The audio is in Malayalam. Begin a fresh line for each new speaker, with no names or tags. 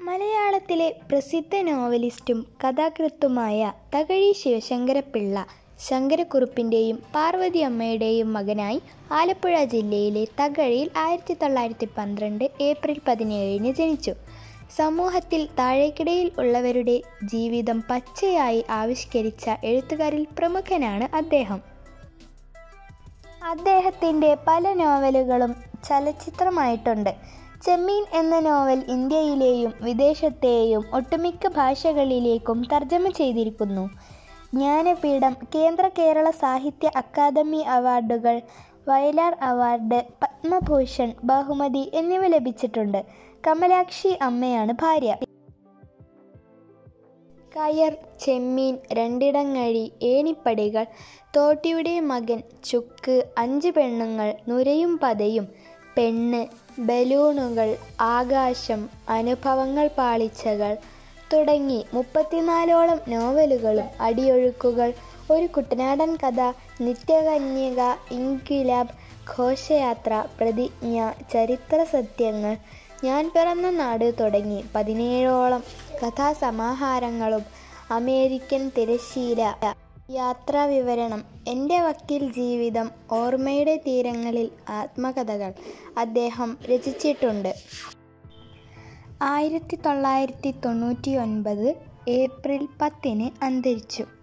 മലയാളത്തിലെ പ്രസിദ്ധ നോവലിസ്റ്റും കഥാകൃത്തുമായ തകഴി ശിവശങ്കരപ്പിള്ള ശങ്കരക്കുറുപ്പിൻ്റെയും പാർവതി അമ്മയുടെയും മകനായി ആലപ്പുഴ ജില്ലയിലെ തകഴിയിൽ ആയിരത്തി തൊള്ളായിരത്തി പന്ത്രണ്ട് ഏപ്രിൽ പതിനേഴിന് ജനിച്ചു സമൂഹത്തിൽ താഴേക്കിടയിൽ ഉള്ളവരുടെ ജീവിതം പച്ചയായി ആവിഷ്കരിച്ച എഴുത്തുകാരിൽ പ്രമുഖനാണ് അദ്ദേഹം അദ്ദേഹത്തിൻ്റെ പല നോവലുകളും ചലച്ചിത്രമായിട്ടുണ്ട് ചെമ്മീൻ എന്ന നോവൽ ഇന്ത്യയിലെയും വിദേശത്തെയും ഒട്ടുമിക്ക ഭാഷകളിലേക്കും തർജ്ജമ ചെയ്തിരിക്കുന്നു ജ്ഞാനപീഠം കേന്ദ്ര കേരള സാഹിത്യ അക്കാദമി അവാർഡുകൾ വയലാർ അവാർഡ് പത്മഭൂഷൺ ബഹുമതി എന്നിവ ലഭിച്ചിട്ടുണ്ട് കമലാക്ഷി അമ്മയാണ് ഭാര്യ കയർ ചെമ്മീൻ രണ്ടിടങ്ങഴി ഏണിപ്പടികൾ തോട്ടിയുടെ മകൻ ചുക്ക് അഞ്ച് പെണ്ണുങ്ങൾ നുരയും പതയും പെണ്ണ് ബലൂണുകൾ ആകാശം അനുഭവങ്ങൾ പാളിച്ചകൾ തുടങ്ങി മുപ്പത്തിനാലോളം നോവലുകളും അടിയൊഴുക്കുകൾ ഒരു കുട്ടനാടൻ കഥ നിത്യകന്യക ഇൻക്വിലാബ് ഘോഷയാത്ര പ്രതിജ്ഞ ചരിത്ര സത്യങ്ങൾ ഞാൻ പിറന്ന നാട് തുടങ്ങി പതിനേഴോളം കഥാസമാഹാരങ്ങളും അമേരിക്കൻ തിരശീല യാത്രാ വിവരണം എൻ്റെ വക്കീൽ ജീവിതം ഓർമ്മയുടെ തീരങ്ങളിൽ ആത്മകഥകൾ അദ്ദേഹം രചിച്ചിട്ടുണ്ട് ആയിരത്തി തൊള്ളായിരത്തി തൊണ്ണൂറ്റി ഒൻപത് ഏപ്രിൽ പത്തിന് അന്തരിച്ചു